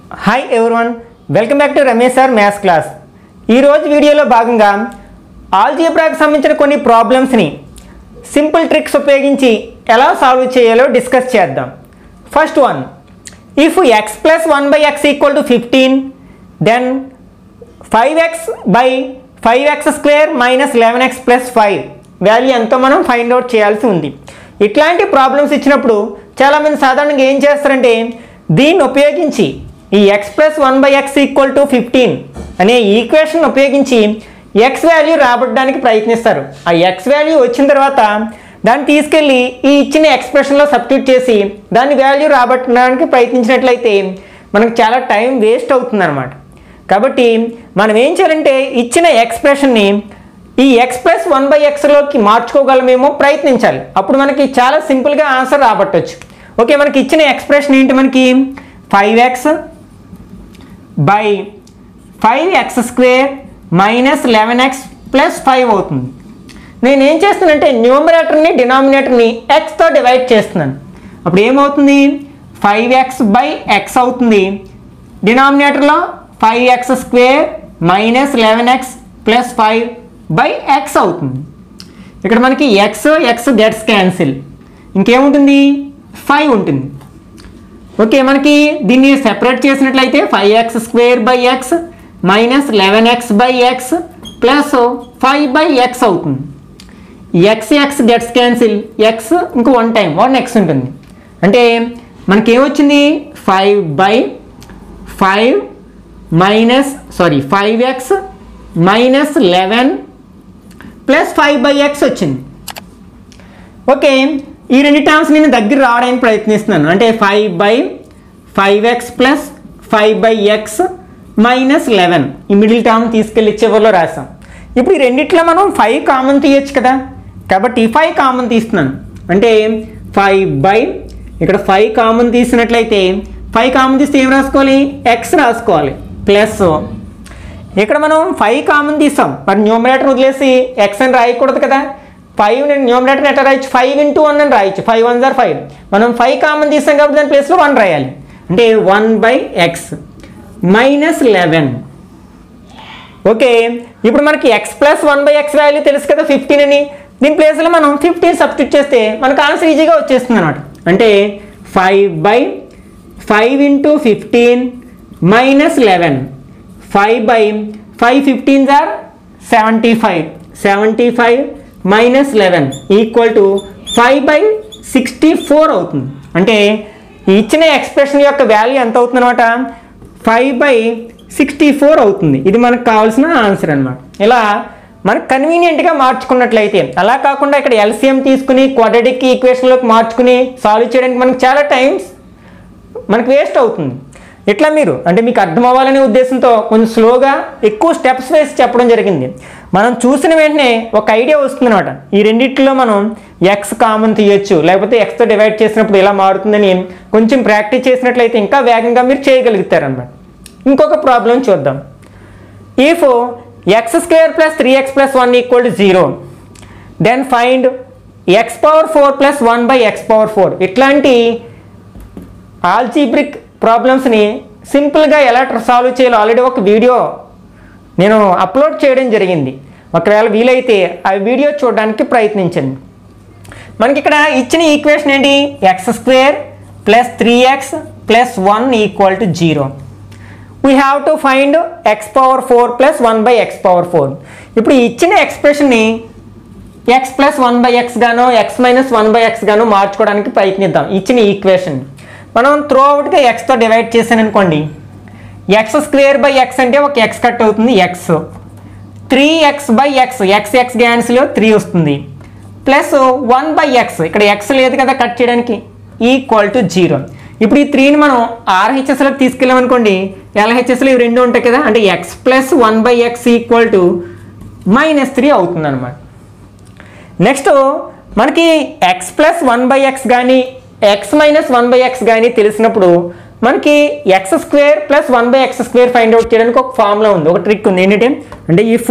hi everyone welcome back to Ramesh sir maths class ఈరోజు వీడియోలో భాగంగా ఆల్జీబ్రాకి సంబంధించిన కొన్ని ప్రాబ్లమ్స్ని సింపుల్ ట్రిక్స్ ఉపయోగించి ఎలా సాల్వ్ చేయాలో డిస్కస్ చేద్దాం first one if x plus one by x equal to fifteen then five x by five x square minus eleven x plus five value ఎంతో మనం ఫైండ్ అవుట్ చేయాల్సి ఉంది ఇట్లాంటి ప్రాబ్లమ్స్ ఇచ్చినప్పుడు చాలామంది సాధారణంగా ఏం చేస్తారంటే దీన్ని ఉపయోగించి ఈ x plus one by x equal to fifteen అనే ఈక్వేషన్ ఉపయోగించి ఎక్స్ వాల్యూ రాబట్టడానికి ప్రయత్నిస్తారు ఆ ఎక్స్ వాల్యూ వచ్చిన తర్వాత దాన్ని తీసుకెళ్ళి ఈ ఇచ్చిన ఎక్స్ప్రెషన్లో సబ్స్టిట్యూట్ చేసి దాని వాల్యూ రాబట్టడానికి ప్రయత్నించినట్లయితే మనకు చాలా టైం వేస్ట్ అవుతుంది కాబట్టి మనం ఏం చేయాలంటే ఇచ్చిన ఎక్స్ప్రెషన్ని ఈ ఎక్స్ ప్లస్ వన్ బై ఎక్స్లోకి మార్చుకోగలమేమో ప్రయత్నించాలి అప్పుడు మనకి చాలా సింపుల్గా ఆన్సర్ రాబట్టవచ్చు ఓకే మనకి ఇచ్చిన ఎక్స్ప్రెషన్ ఏంటి మనకి five x by five x square minus eleven x plus five అవుతుంది నేను ఏం చేస్తున్నానంటే న్యూమరేటర్ని డినామినేటర్ని ఎక్స్తో డివైడ్ చేస్తున్నాను అప్పుడు ఏమవుతుంది ఫైవ్ ఎక్స్ బై ఎక్స్ అవుతుంది డినామినేటర్లో five x square minus eleven x plus five by x అవుతుంది ఇక్కడ మనకి ఎక్స్ ఎక్స్ గెట్స్ క్యాన్సిల్ ఇంకేముంటుంది ఫైవ్ ఉంటుంది ఓకే మనకి దీన్ని సెపరేట్ చేసినట్లయితే five x square by x minus eleven x by x plus five by x అవుతుంది x x gets cancel x ఇంకో వన్ టైం వన్ ఎక్స్ ఉంటుంది అంటే మనకి ఏమొచ్చింది five by five minus sorry five x minus eleven plus five by x వచ్చింది okay ఈ రెండు terms నేను దగ్గర రావడానికి ప్రయత్నిస్తున్నాను అంటే five by five x plus five by x minus eleven ఈ మిడిల్ టర్మ్ తీసుకెళ్ళి చివరిలో రాసాం ఇప్పుడు ఈ రెండిట్లో మనం ఫైవ్ కామన్ తీయచ్చు కదా కాబట్టి ఫైవ్ కామన్ తీస్తున్నాను అంటే ఫైవ్ బై ఇక్కడ ఫైవ్ కామన్ తీసినట్లయితే ఫైవ్ కామన్ తీస్తే ఏం రాసుకోవాలి ఎక్స్ రాసుకోవాలి ప్లస్ ఇక్కడ మనం ఫైవ్ కామన్ తీసాం మరి న్యూమరేటర్ వదిలేసి ఎక్స్ అని రాయకూడదు కదా ఫైవ్ నేను న్యూమరేటర్ ఎట్లా రాయొచ్చు ఫైవ్ ఇంటూ వన్ అని రాయొచ్చు ఫైవ్ వన్ జార్ ఫైవ్ మనం ఫైవ్ కామన్ తీసాం కాబట్టి దాని ప్లేస్లో వన్ రాయాలి అంటే one by x minus eleven okay ఇప్పుడు మనకి x plus one by x value తెలుసు కదా ఫిఫ్టీన్ అని దీని ప్లేస్లో మనం ఫిఫ్టీన్ సబ్స్టిట్యూట్ చేస్తే మనకు ఆన్సర్ ఈజీగా వచ్చేస్తుంది అనమాట అంటే five by five into fifteen minus eleven five by five fifteen జార్ seventy five seventy five minus eleven equal to five by sixty four అవుతుంది అంటే ఈ ఇచ్చిన ఎక్స్ప్రెషన్ యొక్క వాల్యూ ఎంత అవుతుంది అనమాట ఫైవ్ బై సిక్స్టీ ఫోర్ అవుతుంది ఇది మనకు కావాల్సిన ఆన్సర్ అనమాట ఇలా మనకు కన్వీనియంట్గా మార్చుకున్నట్లయితే అలా కాకుండా ఇక్కడ ఎల్సిఎం తీసుకుని క్వాడ్రటిక్ ఈక్వేషన్లోకి మార్చుకుని సాల్వ్ చేయడానికి మనకు చాలా టైమ్స్ మనకు వేస్ట్ అవుతుంది ఇట్లా మీరు అంటే మీకు అర్థం అవ్వాలనే ఉద్దేశంతో కొంచెం స్లోగా ఎక్కువ స్టెప్స్ వేసి చెప్పడం జరిగింది మనం చూసిన వెంటనే ఒక ఐడియా వస్తుంది అనమాట ఈ రెండిట్లో మనం ఎక్స్ కామన్ తీయొచ్చు లేకపోతే ఎక్స్తో డివైడ్ చేసినప్పుడు ఇలా మారుతుందని కొంచెం ప్రాక్టీస్ చేసినట్లయితే ఇంకా వేగంగా మీరు చేయగలుగుతారనమాట ఇంకొక ప్రాబ్లం చూద్దాం if x square plus three x plus one equal to zero then find x power four plus one by x power four ఇట్లాంటి ఆల్జీబ్రిక్ ప్రాబ్లమ్స్ని సింపుల్గా ఎలా సాల్వ్ చేయాలో ఆల్రెడీ ఒక వీడియో నేను అప్లోడ్ చేయడం జరిగింది ఒకవేళ వీలైతే ఆ వీడియో చూడడానికి ప్రయత్నించండి మనకి ఇక్కడ ఇచ్చిన ఈక్వేషన్ ఏంటి x square plus three x plus one equal to zero we have to find x power four plus one by x power four ఇప్పుడు ఈ ఇచ్చిన ఎక్స్ప్రెషన్ని x plus one by x గానో x minus one by x గానో మార్చుకోవడానికి ప్రయత్నిద్దాం ఇచ్చిన equation మనం త్రూ అవుట్గా ఎక్స్తో డివైడ్ చేశాను అనుకోండి ఎక్స్ స్క్వేర్ బై ఎక్స్ అంటే ఒక ఎక్స్ కట్ అవుతుంది x three x by x x x గ్యాన్స్లో త్రీ వస్తుంది ప్లస్ వన్ బై ఎక్స్ ఇక్కడ ఎక్స్ లేదు కదా కట్ చేయడానికి ఈక్వల్ టు జీరో ఇప్పుడు ఈ త్రీని మనం ఆర్హెచ్ఎస్లోకి తీసుకెళ్ళామనుకోండి ఎల్హెచ్ఎస్లో ఇవి రెండు ఉంటాయి కదా అంటే x plus one by x equal to minus three అవుతుంది అనమాట నెక్స్ట్ మనకి x plus one by x కానీ x minus one by x కానీ తెలిసినప్పుడు మనకి x square plus one by x square find out చేయడానికి ఒక ఫార్ములా ఉంది ఒక ట్రిక్ ఉంది ఏంటంటే అంటే if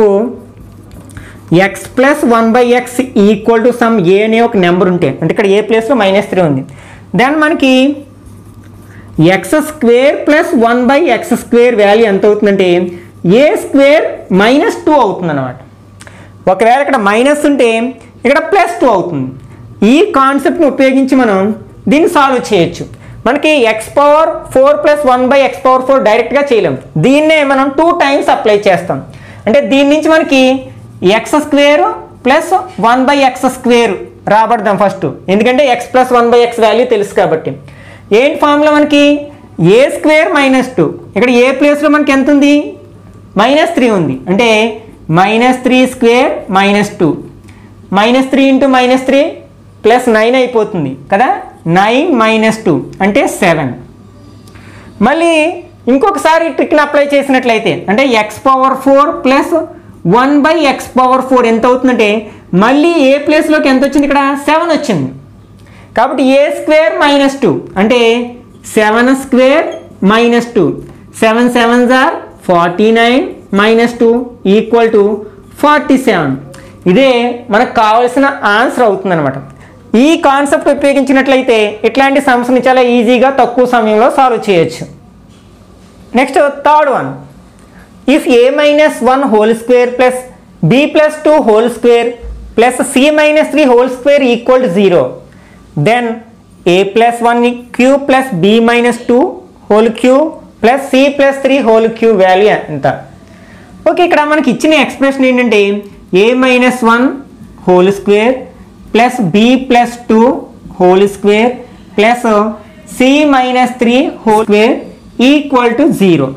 x plus one by x equal to some a అనే ఒక నెంబర్ ఉంటే అంటే ఇక్కడ ఏ ప్లేస్లో మైనస్ త్రీ ఉంది దెన్ మనకి x square plus one by x square value ఎంత అవుతుందంటే ఏ స్క్వేర్ మైనస్ టూ అవుతుంది అనమాట ఒకవేళ ఇక్కడ మైనస్ ఉంటే ఇక్కడ ప్లస్ టూ అవుతుంది ఈ కాన్సెప్ట్ని ఉపయోగించి మనం దీన్ని సాల్వ్ చేయొచ్చు మనకి x power four plus one by x power four డైరెక్ట్గా చేయలేం దీన్నే మనం టూ టైమ్స్ అప్లై చేస్తాం అంటే దీని నుంచి మనకి x square plus one by x square రాబడదాం ఫస్ట్ ఎందుకంటే x plus one by x value తెలుసు కాబట్టి ఏంటి ఫార్ములా మనకి ఏ స్క్వేర్ మైనస్ టూ ఇక్కడ ఏ ప్లేస్లో మనకి ఎంత ఉంది మైనస్ త్రీ ఉంది అంటే minus three square minus two minus three into minus three plus nine అయిపోతుంది కదా నైన్ మైనస్ టూ అంటే సెవెన్ మళ్ళీ ఇంకొకసారి ట్రిక్ని అప్లై చేసినట్లయితే అంటే x power four plus one by x power four ఎంత అవుతుందంటే మళ్ళీ ఏ ప్లేస్లోకి ఎంత వచ్చింది ఇక్కడ సెవెన్ వచ్చింది కాబట్టి ఏ స్క్వేర్ మైనస్ టూ అంటే seven square minus two seven seven జార్ forty nine minus two equal to forty seven ఇదే మనకు కావలసిన ఆన్సర్ అవుతుందన్నమాట ఈ కాన్సెప్ట్ ఉపయోగించినట్లయితే ఇట్లాంటి సమస్యని చాలా ఈజీగా తక్కువ సమయంలో సాల్వ్ చేయొచ్చు next third one if a minus one whole square plus b plus two whole square plus c minus three whole square equal to zero then a plus one cube plus B minus two whole cube plus C plus three whole cube value ఎంత okay ఇక్కడ మనకి ఇచ్చిన expression ఏంటంటే ఏ minus one whole square plus b plus two whole square plus c minus three whole square equal to zero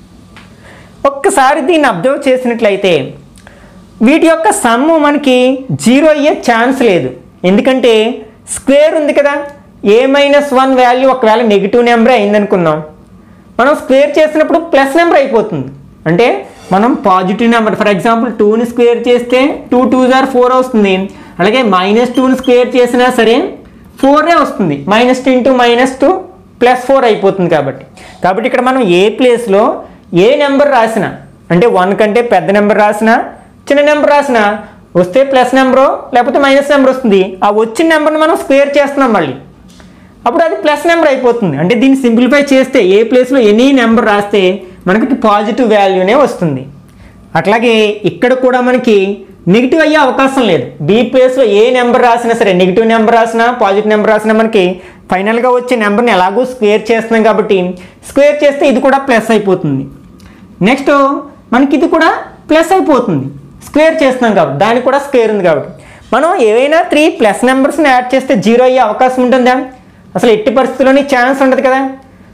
ఒక్కసారి దీన్ని observe చేసినట్లయితే వీటి యొక్క సమ్ము మనకి జీరో అయ్యే ఛాన్స్ లేదు ఎందుకంటే స్క్వేర్ ఉంది కదా ఏ మైనస్ వన్ వాల్యూ ఒకవేళ నెగిటివ్ నెంబర్ అయిందనుకుందాం మనం స్క్వేర్ చేసినప్పుడు ప్లస్ నెంబర్ అయిపోతుంది అంటే మనం పాజిటివ్ నెంబర్ ఫర్ ఎగ్జాంపుల్ టూని స్క్వేర్ చేస్తే టూ టూ జార్ ఫోర్ వస్తుంది అలాగే మైనస్ టూని స్క్వేర్ చేసినా సరే ఫోరే వస్తుంది minus two into minus two plus four అయిపోతుంది కాబట్టి కాబట్టి ఇక్కడ మనం ఏ ప్లేస్లో ఏ నెంబర్ రాసినా అంటే వన్ కంటే పెద్ద నెంబర్ రాసినా చిన్న నెంబర్ రాసినా వస్తే ప్లస్ నెంబరు లేకపోతే మైనస్ నెంబర్ వస్తుంది ఆ వచ్చిన నెంబర్ని మనం స్క్వేర్ చేస్తున్నాం మళ్ళీ అప్పుడు అది ప్లస్ నెంబర్ అయిపోతుంది అంటే దీన్ని సింప్లిఫై చేస్తే ఏ ప్లేస్లో ఎనీ నెంబర్ రాస్తే మనకి పాజిటివ్ వాల్యూనే వస్తుంది అట్లాగే ఇక్కడ కూడా మనకి నెగిటివ్ అయ్యే అవకాశం లేదు బి ప్లేస్లో ఏ నెంబర్ రాసినా సరే నెగిటివ్ నెంబర్ రాసినా పాజిటివ్ నెంబర్ రాసినా మనకి ఫైనల్గా వచ్చే నెంబర్ని ఎలాగో స్క్వేర్ చేస్తున్నాం కాబట్టి స్క్వేర్ చేస్తే ఇది కూడా ప్లస్ అయిపోతుంది నెక్స్ట్ మనకి ఇది కూడా ప్లస్ అయిపోతుంది స్క్వేర్ చేస్తున్నాం కాబట్టి దానికి కూడా స్క్వేర్ ఉంది కాబట్టి మనం ఏవైనా త్రీ ప్లస్ నెంబర్స్ని యాడ్ చేస్తే జీరో అయ్యే అవకాశం ఉంటుందా అసలు ఎట్టి పరిస్థితుల్లోని ఛాన్స్ ఉండదు కదా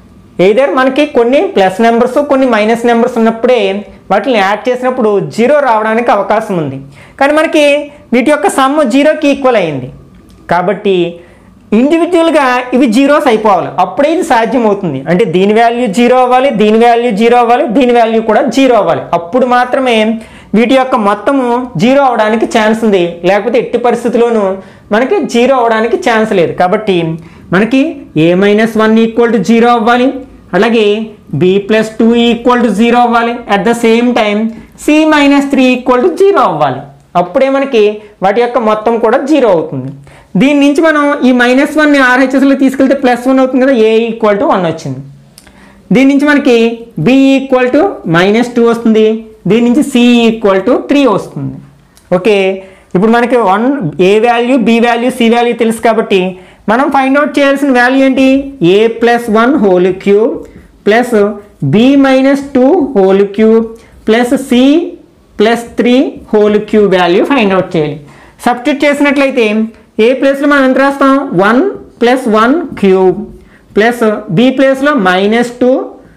ఏదర్ మనకి కొన్ని ప్లస్ నెంబర్స్ కొన్ని మైనస్ నెంబర్స్ ఉన్నప్పుడే వాటిని యాడ్ చేసినప్పుడు జీరో రావడానికి అవకాశం ఉంది కానీ మనకి వీటి యొక్క సమ్ జీరోకి ఈక్వల్ అయింది కాబట్టి ఇండివిజువల్గా ఇవి జీరోస్ అయిపోవాలి అప్పుడే ఇది సాధ్యం అవుతుంది అంటే దీని వాల్యూ జీరో అవ్వాలి దీని వాల్యూ జీరో అవ్వాలి దీని వాల్యూ కూడా జీరో అవ్వాలి అప్పుడు మాత్రమే వీటి యొక్క మొత్తము జీరో అవడానికి ఛాన్స్ ఉంది లేకపోతే ఎట్టి పరిస్థితుల్లోనూ మనకి జీరో అవడానికి ఛాన్స్ లేదు కాబట్టి మనకి a minus one equal to zero అవ్వాలి అలాగే b plus two equal to zero అవ్వాలి at the same time c minus three equal to zero అవ్వాలి అప్పుడే మనకి వాటి యొక్క మొత్తం కూడా జీరో అవుతుంది దీని నుంచి మనం ఈ మైనస్ వన్ని ఆర్హెచ్ఎస్లో తీసుకెళ్తే ప్లస్ వన్ అవుతుంది కదా ఏ ఈక్వల్ టు వన్ వచ్చింది దీని నుంచి మనకి B equal to minus two వస్తుంది దీని నుంచి సి ఈక్వల్ టు త్రీ వస్తుంది ఓకే ఇప్పుడు మనకి one A value B value C value తెలుసు కాబట్టి మనం ఫైండ్ అవుట్ చేయాల్సిన వాల్యూ ఏంటి A plus one whole cube plus B minus two whole cube plus C plus three whole cube value find out చేయాలి substitute చేసినట్లయితే A ప్లేస్లో మనం ఎంత రాస్తాం one plus one cube plus B ప్లేస్లో minus two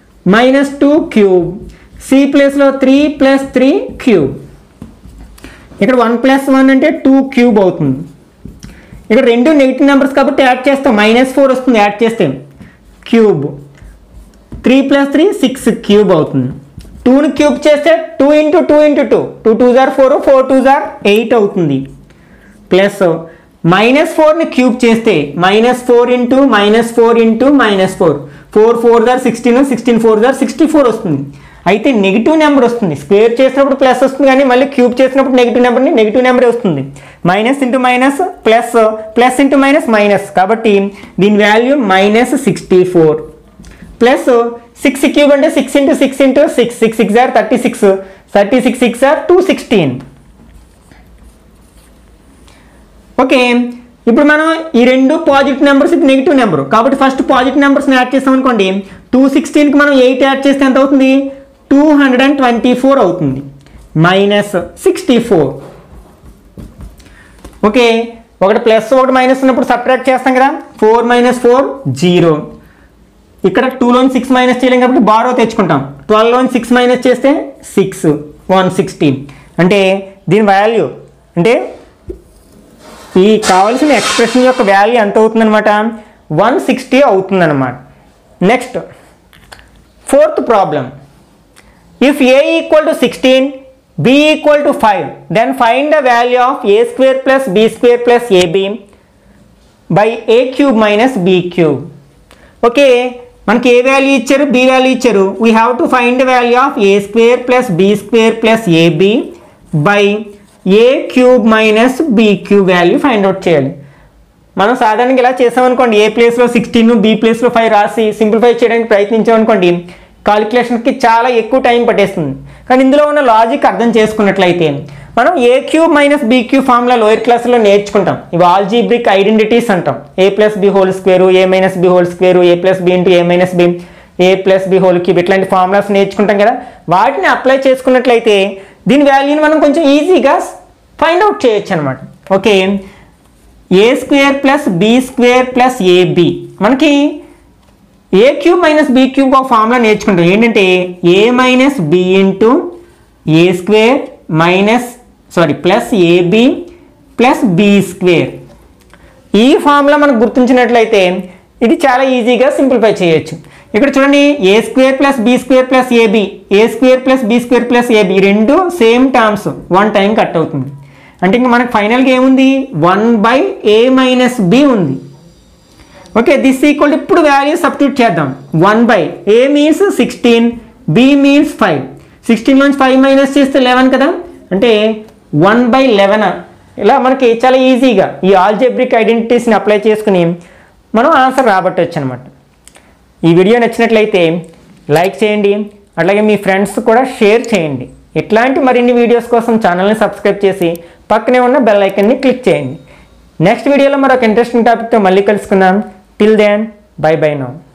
minus two cube C ప్లేస్లో three plus three cube ఇక్కడ one plus one అంటే టూ క్యూబ్ అవుతుంది ఇక్కడ రెండు నెగిటివ్ నెంబర్స్ కాబట్టి యాడ్ చేస్తాం మైనస్ ఫోర్ వస్తుంది యాడ్ చేస్తే cube three plus three six cube అవుతుంది టూని క్యూబ్ చేస్తే two into two into two two two జార్ ఫోర్ ఫోర్ టూ జార్ ఎయిట్ అవుతుంది ప్లస్ మైనస్ ఫోర్ని క్యూబ్ చేస్తే minus four into minus four into minus four four four jar sixteen sixteen four జార్ sixty four వస్తుంది అయితే negative number వస్తుంది square చేసినప్పుడు ప్లస్ వస్తుంది కానీ మళ్ళీ క్యూబ్ చేసినప్పుడు నెగిటివ్ నెంబర్ని నెగిటివ్ నెంబరే వస్తుంది minus into minus plus plus into minus minus కాబట్టి దీని value minus sixty four plus six cube అంటే six into six into six six six are thirty six thirty six six are two sixteen okay ఇప్పుడు మనం ఈ రెండు positive numbers ఇది negative number కాబట్టి first positive నెంబర్స్ని యాడ్ చేస్తాం అనుకోండి టూ సిక్స్టీన్కి మనం ఎయిట్ యాడ్ చేస్తే ఎంత అవుతుంది two hundred and twenty four అవుతుంది మైనస్ సిక్స్టీ ఫోర్ ఓకే ఒకటి ప్లస్ ఒకటి మైనస్ ఉన్నప్పుడు సబ్ట్రాక్ట్ చేస్తాం కదా ఫోర్ మైనస్ ఫోర్ జీరో ఇక్కడ టూలోని సిక్స్ మైనస్ చేయలేం కాబట్టి బారో తెచ్చుకుంటాం ట్వెల్వ్లోని సిక్స్ మైనస్ చేస్తే సిక్స్ వన్ సిక్స్టీ అంటే దీని వాల్యూ అంటే ఈ కావాల్సిన ఎక్స్ప్రెషన్ యొక్క వాల్యూ ఎంత అవుతుందన్నమాట వన్ సిక్స్టీ అవుతుందన్నమాట next fourth problem if A equal to sixteen B equal to five then find the value of A square plus B square plus A B by A cube minus B cube okay మనకి A value ఇచ్చారు B value ఇచ్చారు we have to find value of A square plus B square plus A B by A cube minus B cube value find out చేయాలి మనం సాధారణంగా ఇలా చేసామనుకోండి A ప్లేస్లో sixteen B ప్లేస్లో ఫైవ్ రాసి సింప్లిఫై చేయడానికి ప్రయత్నించామనుకోండి కాలిక్యులేషన్కి చాలా ఎక్కువ టైం పట్టేస్తుంది కానీ ఇందులో ఉన్న లాజిక్ అర్థం చేసుకున్నట్లయితే మనం A cube minus B cube formula lower క్లాస్లో నేర్చుకుంటాం ఇవి ఆల్జీబ్రిక్ ఐడెంటిటీస్ అంటాం A plus B whole square A minus B whole square A plus B into A minus B A plus B whole cube ఇట్లాంటి formulas నేర్చుకుంటాం కదా వాటిని apply చేసుకున్నట్లయితే దీని వాల్యూని మనం కొంచెం ఈజీగా ఫైండ్ అవుట్ చేయొచ్చు అనమాట okay A square plus B square plus A B మనకి A cube minus B cube ఒక ఫార్ములా నేర్చుకుంటాం ఏంటంటే ఏ minus B into A square minus sorry plus A B plus B square ఈ ఫార్ములా మనకు గుర్తుంచినట్లయితే ఇది చాలా ఈజీగా సింప్లిఫై చేయొచ్చు ఇక్కడ చూడండి A square plus B square plus A B A square plus B square plus A B రెండు same terms one time cut అవుతుంది అంటే ఇంకా మనకు ఫైనల్గా ఏముంది one by A minus B ఉంది ఓకే దిస్ ఈక్వల్ ఇప్పుడు వాల్యూ సబ్స్టిట్యూట్ చేద్దాం one by A means sixteen B means five sixteen నుంచి ఫైవ్ మైనస్ చేస్తే లెవెన్ కదా అంటే వన్ బై లెవెన్ ఇలా మనకి చాలా ఈజీగా ఈ ఆల్జెబ్రిక్ ఐడెంటిటీస్ని అప్లై చేసుకుని మనం ఆన్సర్ రాబట్టవచ్చు అనమాట ఈ వీడియో నచ్చినట్లయితే లైక్ చేయండి అట్లాగే మీ ఫ్రెండ్స్ కూడా షేర్ చేయండి ఇట్లాంటి మరిన్ని వీడియోస్ కోసం ఛానల్ని సబ్స్క్రైబ్ చేసి పక్కనే ఉన్న బెల్ ఐకన్ని క్లిక్ చేయండి నెక్స్ట్ వీడియోలో మరొక ఇంట్రెస్టింగ్ టాపిక్తో మళ్ళీ కలుసుకుందాం till then bye bye now